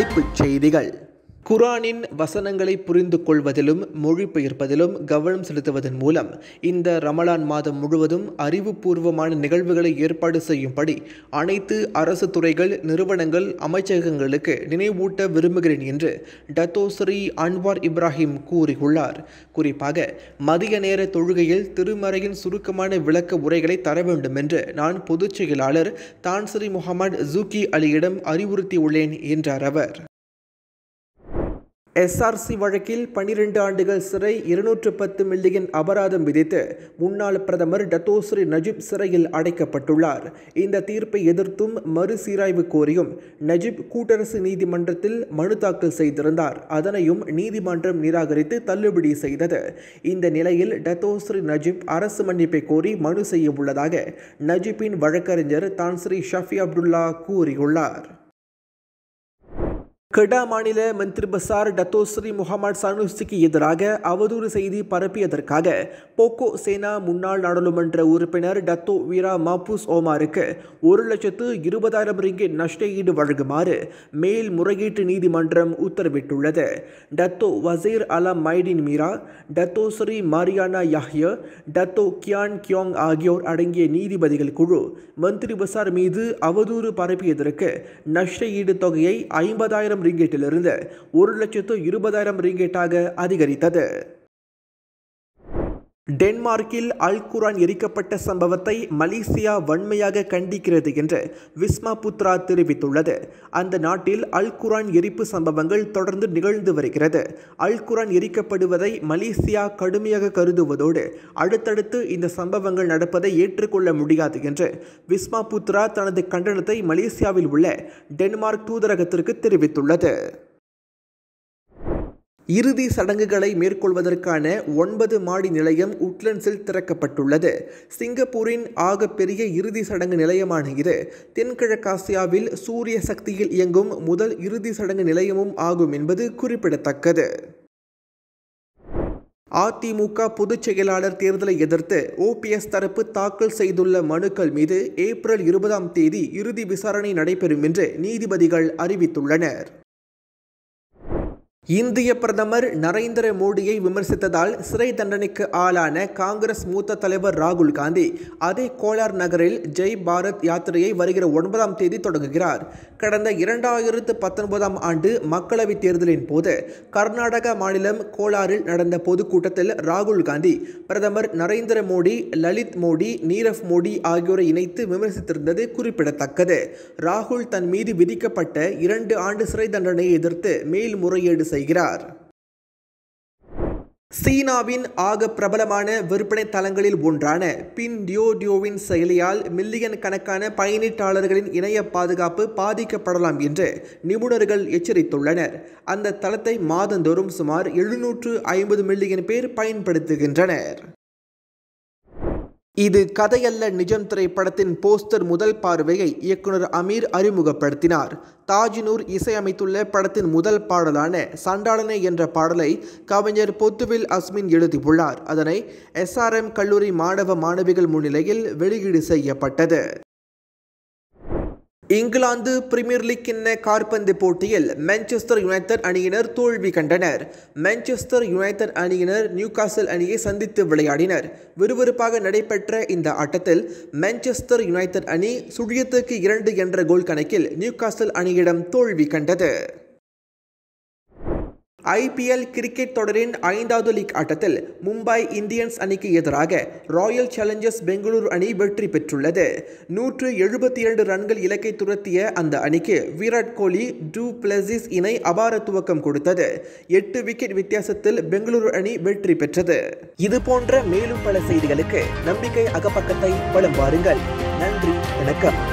தலைப்புச் செய்திகள் குரானின் வசனங்களை புரிந்து கொள்வதிலும் மொழிபெயர்ப்பதிலும் கவனம் செலுத்துவதன் மூலம் இந்த ரமலான் மாதம் முழுவதும் அறிவுபூர்வமான நிகழ்வுகளை ஏற்பாடு செய்யும்படி அனைத்து அரசு துறைகள் நிறுவனங்கள் அமைச்சகங்களுக்கு நினைவூட்ட விரும்புகிறேன் என்று டத்தோஸ்ரீ அன்வார் இப்ராஹிம் கூறியுள்ளார் குறிப்பாக மதிய நேர தொழுகையில் திருமறையின் சுருக்கமான விளக்க உரைகளை தர வேண்டும் என்று நான் பொதுச் செயலாளர் தான்ஸ்ரீ முகமது ஜூக்கி அலியிடம் அறிவுறுத்தியுள்ளேன் என்றார் அவர் எஸ்ஆர்சி வழக்கில் பனிரெண்டு ஆண்டுகள் சிறை இருநூற்று பத்து மில்லியன் அபராதம் விதித்து முன்னாள் பிரதமர் டத்தோஸ்ரீ நஜிப் சிறையில் அடைக்கப்பட்டுள்ளார் இந்த தீர்ப்பை எதிர்த்தும் மறுசீராய்வு கோரியும் நஜிப் கூட்டரசு நீதிமன்றத்தில் மனு தாக்கல் செய்திருந்தார் அதனையும் நீதிமன்றம் நிராகரித்து தள்ளுபடி செய்தது இந்த நிலையில் டத்தோஸ்ரீ நஜிப் அரசு மன்னிப்பை கோரி மனு செய்ய உள்ளதாக நஜிப்பின் வழக்கறிஞர் தான்ஸ்ரீ ஷஃபி அப்துல்லா கூறியுள்ளார் கெடா மாநில மந்திரி பசார் டத்தோஸ்ரீ முகமது சனுசிக்கு எதிராக அவதூறு செய்தி பரப்பியதற்காக போக்கோ சேனா முன்னாள் நாடாளுமன்ற உறுப்பினர் டத்தோ வீரா மாபூஸ் ஓமாருக்கு ஒரு லட்சத்து இருபதாயிரம் ரிங்கிட் நஷ்ட ஈடு வழங்குமாறு மேல் முறையீட்டு நீதிமன்றம் உத்தரவிட்டுள்ளது Datuk Vazeer Alam Mydin Meera Datuk Seri Mariana Yahya Datuk Kian Keong ஆகியோர் அடங்கிய நீதிபதிகள் குழு மந்திரி பசார் மீது அவதூறு பரப்பியதற்கு நஷ்ட ஈடு தொகையை ஐம்பதாயிரம் ரிங்கெட்டிலிருந்து ஒரு லட்சத்து இருபதாயிரம் ரிங்கெட்டாக அதிகரித்தது டென்மார்க்கில் அல் குரான் எரிக்கப்பட்ட சம்பவத்தை மலேசியா வன்மையாக கண்டிக்கிறது என்று விஸ்மா புத்ரா தெரிவித்துள்ளது அந்த நாட்டில் அல் குரான் எரிப்பு சம்பவங்கள் தொடர்ந்து நிகழ்ந்து வருகிறது அல் குரான் எரிக்கப்படுவதை மலேசியா கடுமையாக கருதுவதோடு அடுத்தடுத்து இந்த சம்பவங்கள் நடப்பதை ஏற்றுக்கொள்ள முடியாது என்று விஸ்மா புத்ரா தனது கண்டனத்தை மலேசியாவில் உள்ள டென்மார்க் தூதரகத்திற்கு தெரிவித்துள்ளது இறுதி சடங்குகளை மேற்கொள்வதற்கான ஒன்பது மாடி நிலையம் உட்லண்ட்ஸில் திறக்கப்பட்டுள்ளது சிங்கப்பூரின் ஆகப்பெரிய இறுதி சடங்கு நிலையமான இது தென்கிழக்காசியாவில் சூரிய சக்தியில் இயங்கும் முதல் இறுதி சடங்கு நிலையமும் ஆகும் என்பது குறிப்பிடத்தக்கது அதிமுக பொதுச் செயலாளர் தேர்தலை எதிர்த்து ஓபிஎஸ் தரப்பு தாக்கல் செய்துள்ள மனுக்கள் மீது ஏப்ரல் இருபதாம் தேதி இறுதி விசாரணை நடைபெறும் என்று நீதிபதிகள் அறிவித்துள்ளனர் இந்திய பிரதமர் நரேந்திர மோடியை விமர்சித்ததால் சிறை தண்டனைக்கு ஆளான காங்கிரஸ் மூத்த தலைவர் ராகுல் காந்தி அதே கோலார் நகரில் ஜெய் பாரத் யாத்திரையை வருகிற ஒன்பதாம் தேதி தொடங்குகிறார் கடந்த இரண்டாயிரத்து பத்தொன்பதாம் ஆண்டு மக்களவைத் தேர்தலின் போது கர்நாடக மாநிலம் கோலாரில் நடந்த பொதுக்கூட்டத்தில் ராகுல் காந்தி பிரதமர் நரேந்திர மோடி லலித் மோடி நீரவ் மோடி ஆகியோரை இணைத்து விமர்சித்திருந்தது குறிப்பிடத்தக்கது ராகுல் தன் மீது விதிக்கப்பட்ட இரண்டு ஆண்டு சிறை தண்டனையை எதிர்த்து மேல்முறையீடு செய்கிறார் சீனாவின் ஆக பிரபலமான விற்பனை தளங்களில் ஒன்றான பின் டியோ டியோவின் செயலியால் மில்லியன் கணக்கான பயணீட்டாளர்களின் இணைய பாதுகாப்பு பாதிக்கப்படலாம் என்று நிபுணர்கள் எச்சரித்துள்ளனர் அந்த தளத்தை மாதந்தோறும் சுமார் எழுநூற்று ஐம்பது மில்லியன் பேர் பயன்படுத்துகின்றனர் இது கதையல்ல நிஜம் திரைப்படத்தின் போஸ்டர் முதல் பார்வையை இயக்குனர் அமீர் அறிமுகப்படுத்தினார் தாஜினூர் இசையமைத்துள்ள படத்தின் முதல் பாடலான சண்டாளனே என்ற பாடலை கவிஞர் பொத்துவில் அஸ்மின் எழுதியுள்ளார் அதனை எஸ்ஆர்எம் கல்லூரி மாணவ மாணவிகள் முன்னிலையில் வெளியீடு செய்யப்பட்டது இங்கிலாந்து பிரீமியர் லீக் கிண்ண கார்பந்து போட்டியில் மான்செஸ்டர் யுனைடெட் அணியினர் தோல்வி கண்டனர் மான்செஸ்டர் யுனைடெட் அணியினர் நியூகாசல் அணியை சந்தித்து விளையாடினர் விறுவிறுப்பாக நடைபெற்ற இந்த ஆட்டத்தில் மான்செஸ்டர் யுனைடெட் அணி சுழியத்துக்கு இரண்டு என்ற கோல் கணக்கில் நியூகாசல் அணியிடம் தோல்வி கண்டது ஐபிஎல் கிரிக்கெட் தொடரின் ஐந்தாவது லீக் ஆட்டத்தில் மும்பை இந்தியன்ஸ் அணிக்கு எதிராக ராயல் சேலஞ்சர்ஸ் பெங்களூரு அணி வெற்றி பெற்றுள்ளது நூற்று எழுபத்தி இரண்டு ரன்கள் இலக்கை துரத்திய அந்த அணிக்கு விராட் கோலி டூ பிளசிஸ் இணை அபார துவக்கம் கொடுத்தது எட்டு விக்கெட் வித்தியாசத்தில் பெங்களூரு அணி வெற்றி பெற்றது இது போன்ற மேலும் பல செய்திகளுக்கு நம்பிக்கை அகப்பக்கத்தை வலம் வாருங்கள் நன்றி வணக்கம்